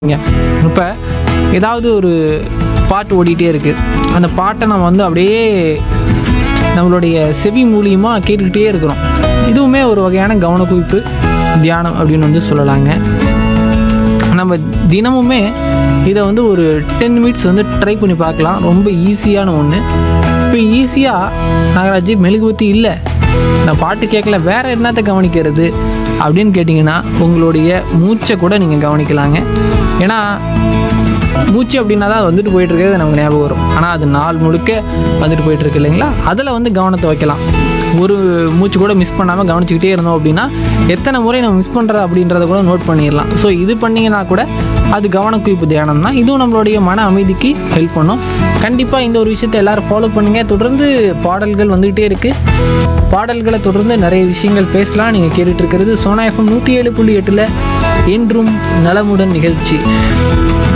இப்போ ஏதாவது ஒரு பாட்டு ஓடிட்டே இருக்குது அந்த பாட்டை நம்ம வந்து அப்படியே நம்மளுடைய செவி மூலியமாக கேட்டுக்கிட்டே இருக்கிறோம் இதுவுமே ஒரு வகையான கவனக்குவிப்பு தியானம் அப்படின்னு வந்து சொல்லலாங்க நம்ம தினமுமே இதை வந்து ஒரு டென் மினிட்ஸ் வந்து ட்ரை பண்ணி பார்க்கலாம் ரொம்ப ஈஸியான ஒன்று இப்போ ஈஸியாக நாகராஜ் மெழுகுவத்தி இல்லை நான் பாட்டு கேட்கல வேற என்னத்தை கவனிக்கிறது அப்படின்னு கேட்டிங்கன்னா உங்களுடைய மூச்சை கூட நீங்கள் கவனிக்கலாங்க ஏன்னா மூச்சு அப்படின்னா தான் வந்துட்டு போயிட்டு இருக்கிறது நமக்கு ஞாபகம் வரும் ஆனால் அது நாள் முழுக்க வந்துட்டு போயிட்டு இருக்கு இல்லைங்களா அதில் வந்து கவனத்தை வைக்கலாம் ஒரு மூச்சு கூட மிஸ் பண்ணாமல் கவனிச்சுக்கிட்டே இருந்தோம் அப்படின்னா எத்தனை முறை நம்ம மிஸ் பண்ணுறது அப்படின்றத கூட நோட் பண்ணிடலாம் ஸோ இது பண்ணிங்கன்னா கூட அது கவனக்குவிப்பு தியானம் தான் இதுவும் நம்மளுடைய மன அமைதிக்கு ஹெல்ப் பண்ணும் கண்டிப்பாக இந்த ஒரு விஷயத்தை எல்லாரும் ஃபாலோ பண்ணுங்கள் தொடர்ந்து பாடல்கள் வந்துகிட்டே இருக்குது பாடல்களை தொடர்ந்து நிறைய விஷயங்கள் பேசலாம் நீங்கள் கேட்டுட்டு இருக்கிறது சோனா எஃப்எம் நூற்றி ஏழு புள்ளி எட்டில் என்றும் நலமுடன் நிகழ்ச்சி